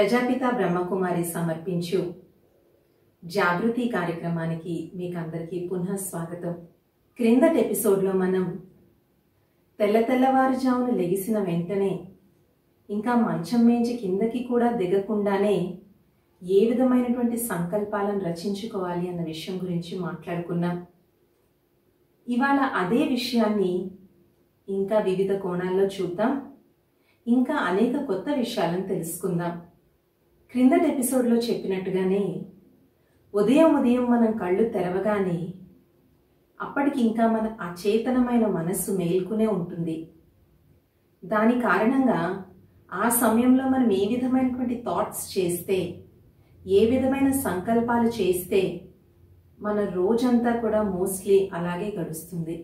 ప్రజాపిత బ్రహ్మకుమారి సమర్పించు జాగృతి కార్యక్రమానికి మీకు అందరికీ పునః స్వాగతం క్రిందటి ఎపిసోడ్లో మనం తెల్ల తెల్లవారుజామున లెగిసిన వెంటనే ఇంకా మంచం మేంచి కిందకి కూడా దిగకుండానే ఏ విధమైనటువంటి సంకల్పాలను రచించుకోవాలి అన్న విషయం గురించి మాట్లాడుకున్నాం ఇవాళ అదే విషయాన్ని ఇంకా వివిధ కోణాల్లో చూద్దాం ఇంకా అనేక కొత్త విషయాలను తెలుసుకుందాం క్రిందటి ఎపిసోడ్లో చెప్పినట్టుగానే ఉదయం ఉదయం మనం కళ్ళు తెరవగానే అప్పటికి ఇంకా మన అచేతనమైన మనస్సు మేల్కొనే ఉంటుంది దాని కారణంగా ఆ సమయంలో మనం ఏ విధమైనటువంటి థాట్స్ చేస్తే ఏ విధమైన సంకల్పాలు చేస్తే మన రోజంతా కూడా మోస్ట్లీ అలాగే గడుస్తుంది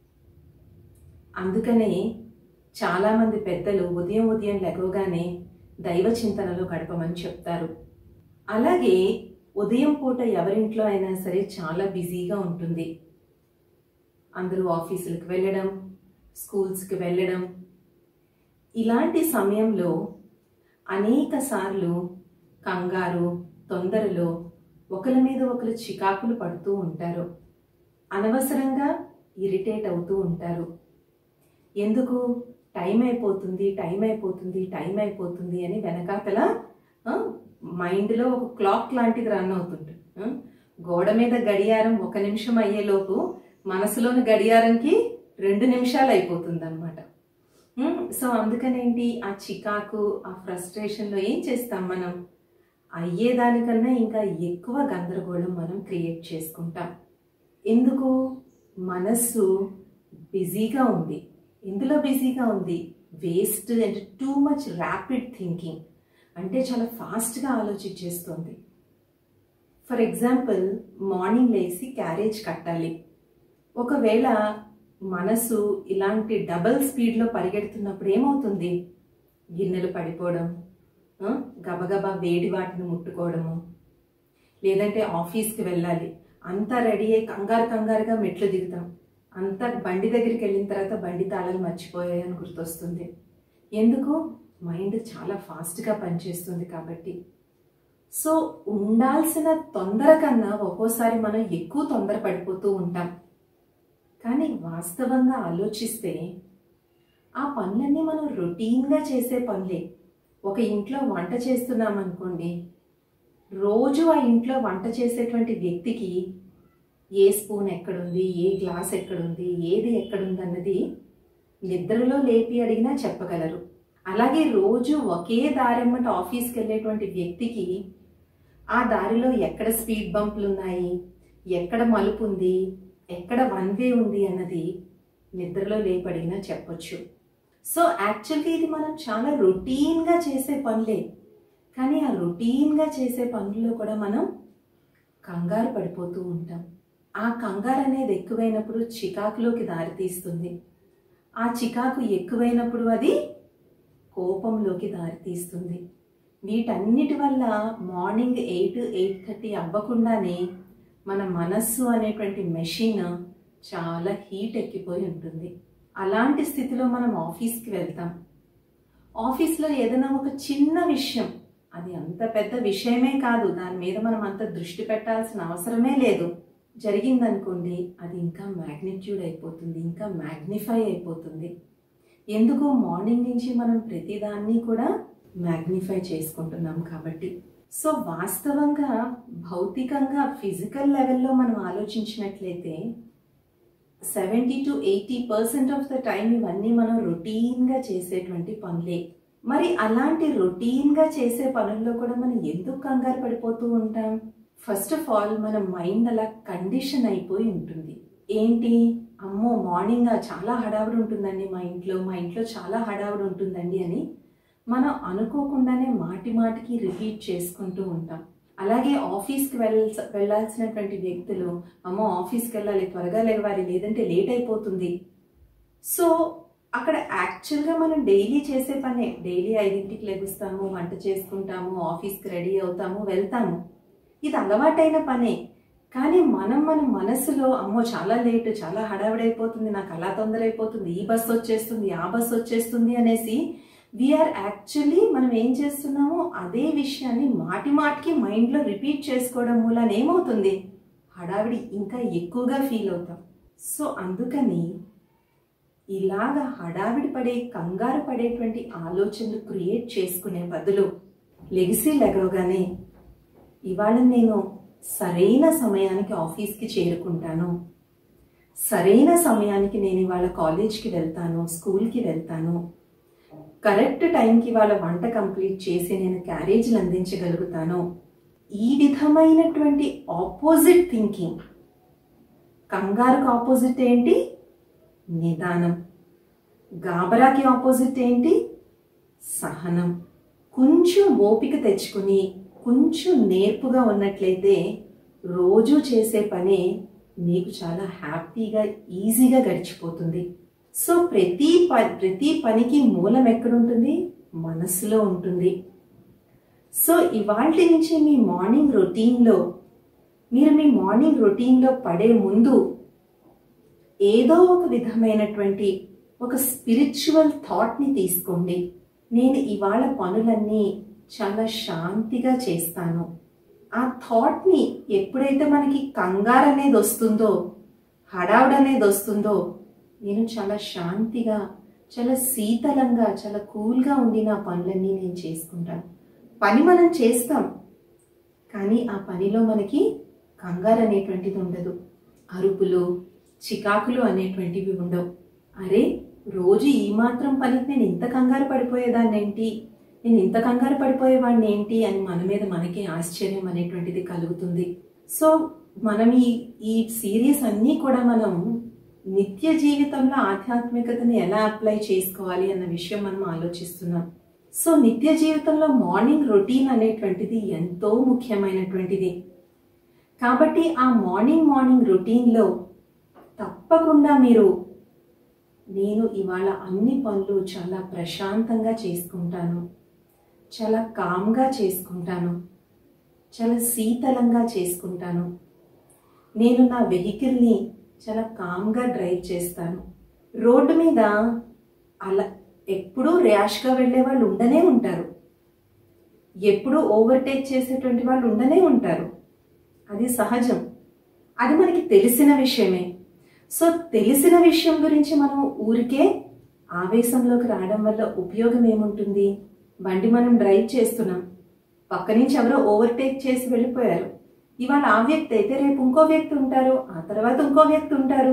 అందుకనే చాలామంది పెద్దలు ఉదయం ఉదయం లెగవగానే దైవ చింతనలో గడపమని చెప్తారు అలాగే ఉదయం పూట ఎవరింట్లో అయినా సరే చాలా బిజీగా ఉంటుంది అందరూ ఆఫీసులకు వెళ్ళడం స్కూల్స్కి వెళ్ళడం ఇలాంటి సమయంలో అనేక సార్లు కంగారు తొందరలో ఒకరి మీద ఒకరు చికాకులు పడుతూ ఉంటారు అనవసరంగా ఇరిటేట్ అవుతూ ఉంటారు ఎందుకు టైం అయిపోతుంది టైం అయిపోతుంది టైం అయిపోతుంది అని వెనకాతల ఆ, మైండ్లో ఒక క్లాక్ లాంటిది రన్ అవుతుంటుంది ఆ, గోడ మీద గడియారం ఒక నిమిషం అయ్యేలోపు మనసులోని గడియారంకి రెండు నిమిషాలు అయిపోతుంది అనమాట సో అందుకనేంటి ఆ చికాకు ఆ ఫ్రస్ట్రేషన్లో ఏం చేస్తాం మనం అయ్యేదానికన్నా ఇంకా ఎక్కువ గందరగోళం మనం క్రియేట్ చేసుకుంటాం ఎందుకు మనస్సు బిజీగా ఉంది ఎందులో బిజీగా ఉంది వేస్ట్ అంటే టూ మచ్ ర్యాపిడ్ థింకింగ్ అంటే చాలా ఫాస్ట్గా ఆలోచించేస్తుంది ఫర్ ఎగ్జాంపుల్ మార్నింగ్ లేచి క్యారేజ్ కట్టాలి ఒకవేళ మనసు ఇలాంటి డబల్ స్పీడ్లో పరిగెడుతున్నప్పుడు ఏమవుతుంది గిన్నెలు పడిపోవడం ఆ, గబగబా వేడి వాటిని ముట్టుకోవడము లేదంటే ఆఫీస్కి వెళ్ళాలి అంతా రెడీ అయ్యి కంగారు కంగారుగా మెట్లు దిగుతాం అంతా బండి దగ్గరికి వెళ్ళిన తర్వాత బండి తాళాలు మర్చిపోయాయి అని గుర్తొస్తుంది ఎందుకు మైండ్ చాలా ఫాస్ట్గా పనిచేస్తుంది కాబట్టి సో ఉండాల్సిన తొందర కన్నా ఒక్కోసారి మనం ఎక్కువ తొందర పడిపోతూ ఉంటాం కానీ వాస్తవంగా ఆలోచిస్తే ఆ పనులన్నీ మనం రొటీన్గా చేసే పనులే ఒక ఇంట్లో వంట చేస్తున్నాం అనుకోండి రోజు ఆ ఇంట్లో వంట చేసేటువంటి వ్యక్తికి ఏ స్పూన్ ఎక్కడుంది ఏ గ్లాస్ ఎక్కడుంది ఏది ఎక్కడుంది అన్నది నిద్రలో లేపి అడిగినా చెప్పగలరు అలాగే రోజు ఒకే దారెమ్మట ఆఫీస్కి వెళ్ళేటువంటి వ్యక్తికి ఆ దారిలో ఎక్కడ స్పీడ్ బంపులు ఉన్నాయి ఎక్కడ మలుపు ఉంది ఎక్కడ వన్ వే ఉంది అన్నది నిద్రలో లేపడిగినా చెప్పొచ్చు సో యాక్చువల్గా ఇది మనం చాలా రొటీన్గా చేసే పనులే కానీ ఆ రొటీన్గా చేసే పనుల్లో కూడా మనం కంగారు పడిపోతూ ఉంటాం ఆ కంగారు అనేది ఎక్కువైనప్పుడు చికాకులోకి దారితీస్తుంది ఆ చికాకు ఎక్కువైనప్పుడు అది కోపంలోకి దారితీస్తుంది వీటన్నిటి వల్ల మార్నింగ్ ఎయిట్ ఎయిట్ థర్టీ అవ్వకుండానే మన మనస్సు అనేటువంటి మెషిన్ చాలా హీట్ ఎక్కిపోయి ఉంటుంది అలాంటి స్థితిలో మనం ఆఫీస్కి వెళ్తాం ఆఫీస్లో ఏదైనా ఒక చిన్న విషయం అది అంత పెద్ద విషయమే కాదు దాని మీద మనం అంత దృష్టి పెట్టాల్సిన అవసరమే లేదు జరిగిందనుకోండి అది ఇంకా మ్యాగ్నిట్యూడ్ అయిపోతుంది ఇంకా మ్యాగ్నిఫై అయిపోతుంది ఎందుకు మార్నింగ్ నుంచి మనం ప్రతిదాన్ని కూడా మ్యాగ్నిఫై చేసుకుంటున్నాం కాబట్టి సో వాస్తవంగా భౌతికంగా ఫిజికల్ లెవెల్లో మనం ఆలోచించినట్లయితే seventy to eighty percent of the time ఇవన్నీ మనం రొటీన్గా చేసేటువంటి పనులే మరి అలాంటి రొటీన్గా చేసే పనుల్లో కూడా మనం ఎందుకు కంగారు పడిపోతూ ఉంటాం ఫస్ట్ ఆఫ్ ఆల్ మన మైండ్ అలా కండిషన్ అయిపోయి ఉంటుంది ఏంటి అమ్మో మార్నింగ్ చాలా హడావుడి ఉంటుందండి మా ఇంట్లో మా ఇంట్లో చాలా హడావుడి ఉంటుందండి అని మనం అనుకోకుండానే మాటి మాటికి రిపీట్ చేసుకుంటూ ఉంటాం అలాగే ఆఫీస్కి వెళ్ళ వెళ్ళాల్సినటువంటి వ్యక్తులు అమ్మో ఆఫీస్కి వెళ్ళాలి త్వరగా లేవాలి లేదంటే లేట్ అయిపోతుంది సో అక్కడ యాక్చువల్గా మనం డైలీ చేసే పనే డైలీ ఐదింటికి లెగుస్తాము వంట చేసుకుంటాము ఆఫీస్కి రెడీ అవుతాము వెళ్తాము ఇది అలవాటైన పనే కానీ మనం మన మనసులో అమ్మో చాలా లేట్ చాలా హడావిడైపోతుంది నాకు అలా తొందర అయిపోతుంది ఈ బస్సు వచ్చేస్తుంది ఆ బస్సు వచ్చేస్తుంది అనేసి వీఆర్ యాక్చువల్లీ మనం ఏం చేస్తున్నామో అదే విషయాన్ని మాటి మాటికి మైండ్లో రిపీట్ చేసుకోవడం మూలన ఏమవుతుంది హడావిడి ఇంకా ఎక్కువగా ఫీల్ అవుతాం సో అందుకని ఇలాగ హడావిడి పడే కంగారు పడేటువంటి ఆలోచనలు క్రియేట్ చేసుకునే బదులు లెగిసి లెగవగానే ఇవాళ నేను సరైన సమయానికి ఆఫీస్కి చేరుకుంటాను సరైన సమయానికి నేను ఇవాళ కాలేజ్కి వెళ్తాను స్కూల్కి వెళ్తాను కరెక్ట్ టైంకి వాళ్ళ వంట కంప్లీట్ చేసి నేను క్యారేజీలు అందించగలుగుతాను ఈ విధమైనటువంటి ఆపోజిట్ థింకింగ్ కంగారుకు ఆపోజిట్ ఏంటి నిదానం గాబరాకి ఆపోజిట్ ఏంటి సహనం కొంచెం ఓపిక తెచ్చుకుని కొంచెం నేర్పుగా ఉన్నట్లయితే రోజు చేసే పని మీకు చాలా హ్యాపీగా ఈజీగా గడిచిపోతుంది సో ప్రతి ప ప్రతి పనికి మూలం ఎక్కడుంటుంది మనసులో ఉంటుంది సో ఇవాళ నుంచి మీ మార్నింగ్ రొటీన్లో మీరు మీ మార్నింగ్ రొటీన్లో పడే ముందు ఏదో ఒక విధమైనటువంటి ఒక స్పిరిచువల్ థాట్ని తీసుకోండి నేను ఇవాళ పనులన్నీ చాలా శాంతిగా చేస్తాను ఆ థాట్ని ఎప్పుడైతే మనకి కంగారు అనేది వస్తుందో హడావుడ్ అనేది వస్తుందో నేను చాలా శాంతిగా చాలా శీతలంగా చాలా కూల్గా ఉండి నా పనులన్నీ నేను చేసుకుంటాను పని మనం చేస్తాం కానీ ఆ పనిలో మనకి కంగారు అనేటువంటిది ఉండదు అరుపులు చికాకులు అనేటువంటివి ఉండవు అరే రోజు ఈ మాత్రం పనికి నేను ఇంత కంగారు పడిపోయేదాన్ని ఏంటి నేను ఇంత కంగారు పడిపోయేవాడిని ఏంటి అని మన మీద మనకే ఆశ్చర్యం అనేటువంటిది కలుగుతుంది సో మనం ఈ ఈ సిరీస్ అన్నీ కూడా మనం నిత్య జీవితంలో ఆధ్యాత్మికతని ఎలా అప్లై చేసుకోవాలి అన్న విషయం మనం ఆలోచిస్తున్నాం సో నిత్య జీవితంలో మార్నింగ్ రొటీన్ అనేటువంటిది ఎంతో ముఖ్యమైనటువంటిది కాబట్టి ఆ మార్నింగ్ మార్నింగ్ రొటీన్లో తప్పకుండా మీరు నేను ఇవాళ అన్ని పనులు చాలా ప్రశాంతంగా చేసుకుంటాను చాలా కామ్గా చేసుకుంటాను చాలా శీతలంగా చేసుకుంటాను నేను నా వెహికల్ని చాలా కామ్గా డ్రైవ్ చేస్తాను రోడ్డు మీద అలా ఎప్పుడూ ర్యాష్గా వెళ్ళే వాళ్ళు ఉండనే ఉంటారు ఎప్పుడూ ఓవర్టేక్ చేసేటువంటి వాళ్ళు ఉండనే ఉంటారు అది సహజం అది మనకి తెలిసిన విషయమే సో తెలిసిన విషయం గురించి మనం ఊరికే ఆవేశంలోకి రావడం వల్ల ఉపయోగం ఏముంటుంది బండి మనం డ్రైవ్ చేస్తున్నాం పక్క నుంచి ఎవరో ఓవర్టేక్ చేసి వెళ్ళిపోయారు ఇవాళ ఆ వ్యక్తి అయితే రేపు ఇంకో వ్యక్తి ఉంటారు ఆ తర్వాత ఇంకో వ్యక్తి ఉంటారు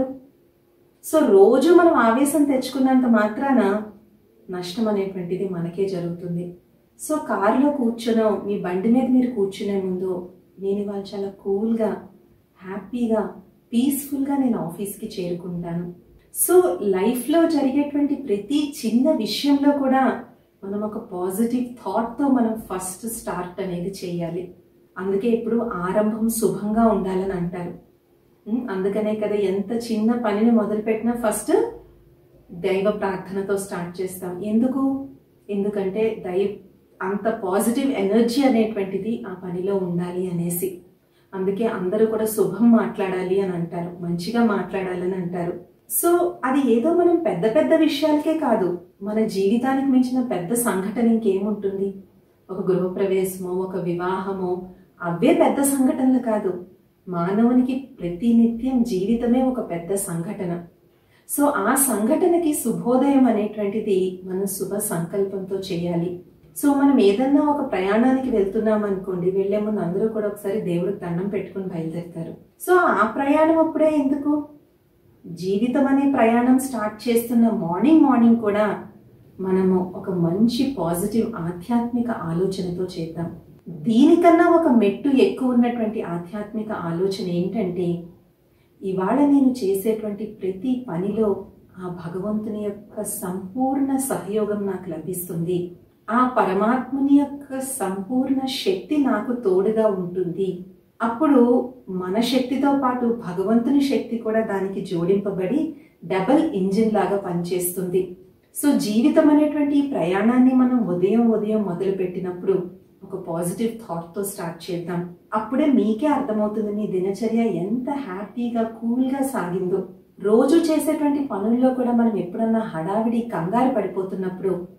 సో రోజు మనం ఆవేశం తెచ్చుకున్నంత మాత్రాన నష్టం అనేటువంటిది మనకే జరుగుతుంది సో కారులో కూర్చునో మీ బండి మీద మీరు కూర్చునే ముందు నేను ఇవాళ చాలా కూల్గా హ్యాపీగా పీస్ఫుల్గా నేను ఆఫీస్కి చేరుకుంటాను సో లైఫ్లో జరిగేటువంటి ప్రతి చిన్న విషయంలో కూడా మనం ఒక పాజిటివ్ థాట్తో మనం ఫస్ట్ స్టార్ట్ అనేది చేయాలి అందుకే ఇప్పుడు ఆరంభం శుభంగా ఉండాలని అంటారు ఉమ్, అందుకనే కదా ఎంత చిన్న పనిని మొదలుపెట్టినా ఫస్ట్ దైవ ప్రార్థనతో స్టార్ట్ చేస్తాం ఎందుకు ఎందుకంటే దైవ అంత పాజిటివ్ ఎనర్జీ అనేటువంటిది ఆ పనిలో ఉండాలి అనేసి అందుకే అందరూ కూడా శుభం మాట్లాడాలి అని అంటారు మంచిగా మాట్లాడాలని అంటారు సో అది ఏదో మనం పెద్ద పెద్ద విషయాలకే కాదు మన జీవితానికి మించిన పెద్ద సంఘటన ఇంకేముంటుంది ఒక గృహప్రవేశమో ఒక వివాహమో అవే పెద్ద సంఘటనలు కాదు మానవునికి ప్రతి నిత్యం జీవితమే ఒక పెద్ద సంఘటన సో ఆ సంఘటనకి శుభోదయం అనేటువంటిది మనం శుభ సంకల్పంతో చేయాలి సో మనం ఏదన్నా ఒక ప్రయాణానికి వెళ్తున్నాం అనుకోండి వెళ్లే ముందు అందరూ కూడా ఒకసారి దేవుడికి దండం పెట్టుకుని బయలుదేరుతారు సో ఆ ప్రయాణం అప్పుడే ఎందుకు జీవితం అనే ప్రయాణం స్టార్ట్ చేస్తున్న మార్నింగ్ మార్నింగ్ కూడా మనము ఒక మంచి పాజిటివ్ ఆధ్యాత్మిక ఆలోచనతో చేద్దాం దీనికన్నా ఒక మెట్టు ఎక్కువ ఉన్నటువంటి ఆధ్యాత్మిక ఆలోచన ఏంటంటే ఇవాళ నేను చేసేటువంటి ప్రతి పనిలో ఆ భగవంతుని యొక్క సంపూర్ణ సహయోగం నాకు లభిస్తుంది ఆ పరమాత్ముని యొక్క సంపూర్ణ శక్తి నాకు తోడుగా ఉంటుంది అప్పుడు మన శక్తితో పాటు భగవంతుని శక్తి కూడా దానికి జోడింపబడి డబల్ ఇంజిన్ లాగా పనిచేస్తుంది సో జీవితం అనేటువంటి ఈ ప్రయాణాన్ని మనం ఉదయం ఉదయం మొదలు పెట్టినప్పుడు ఒక పాజిటివ్ థాట్తో స్టార్ట్ చేద్దాం అప్పుడే మీకే అర్థమవుతుంది మీ దినచర్య ఎంత హ్యాపీగా కూల్గా సాగిందో రోజు చేసేటువంటి పనుల్లో కూడా మనం ఎప్పుడన్నా హడావిడి కంగారు పడిపోతున్నప్పుడు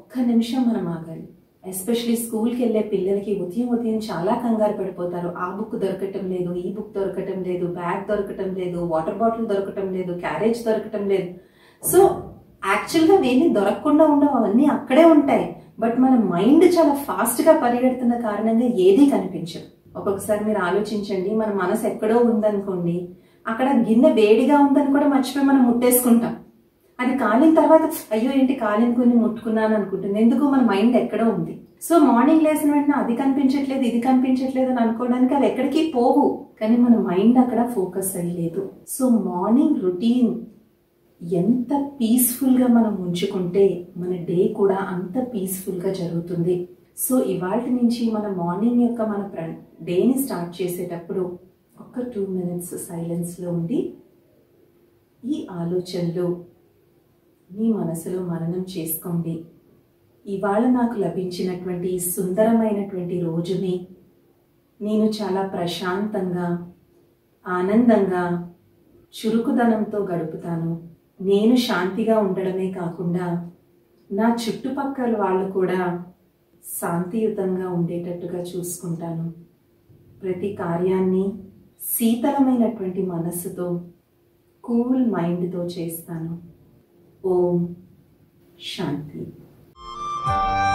ఒక్క నిమిషం మనం ఆగాలి ఎస్పెషలీ స్కూల్కి వెళ్ళే పిల్లలకి ఉదయం ఉదయం చాలా కంగారు పడిపోతారు ఆ బుక్ దొరకటం లేదు ఈ బుక్ దొరకటం లేదు బ్యాగ్ దొరకటం లేదు వాటర్ బాటిల్ దొరకటం లేదు క్యారేజ్ దొరకటం లేదు సో యాక్చువల్గా వేని దొరకకుండా ఉండవు అవన్నీ అక్కడే ఉంటాయి బట్ మన మైండ్ చాలా ఫాస్ట్గా పరిగెడుతున్న కారణంగా ఏదీ కనిపించదు ఒక్కొక్కసారి మీరు ఆలోచించండి మన మనసు ఎక్కడో ఉందనుకోండి అక్కడ గిన్నె వేడిగా ఉందని కూడా మర్చిపోయి మనం ముట్టేసుకుంటాం అది కాలిన తర్వాత అయ్యో ఏంటి కాలిన కొన్ని ముట్టుకున్నాను అనుకుంటుంది ఎందుకు మన మైండ్ ఎక్కడో ఉంది సో మార్నింగ్ లేసిన వెంటనే అది కనిపించట్లేదు ఇది కనిపించట్లేదు అని అనుకోవడానికి అవి ఎక్కడికి పోవు కానీ మన మైండ్ అక్కడ ఫోకస్ అయ్యలేదు సో మార్నింగ్ రొటీన్ ఎంత పీస్ఫుల్గా మనం ఉంచుకుంటే మన డే కూడా అంత పీస్ఫుల్గా జరుగుతుంది సో ఇవాళ నుంచి మన మార్నింగ్ యొక్క మన డేని స్టార్ట్ చేసేటప్పుడు ఒక టూ మినిట్స్ సైలెన్స్లో ఉండి ఈ ఆలోచనలు మీ మనసులో మననం చేసుకోండి ఇవాళ నాకు లభించినటువంటి ఈ సుందరమైనటువంటి రోజుని నేను చాలా ప్రశాంతంగా ఆనందంగా చురుకుదనంతో గడుపుతాను నేను శాంతిగా ఉండడమే కాకుండా నా చుట్టుపక్కల వాళ్ళు కూడా శాంతియుతంగా ఉండేటట్టుగా చూసుకుంటాను ప్రతి కార్యాన్ని శీతలమైనటువంటి మనస్సుతో కూల్ మైండ్తో చేస్తాను ఓం శాంతి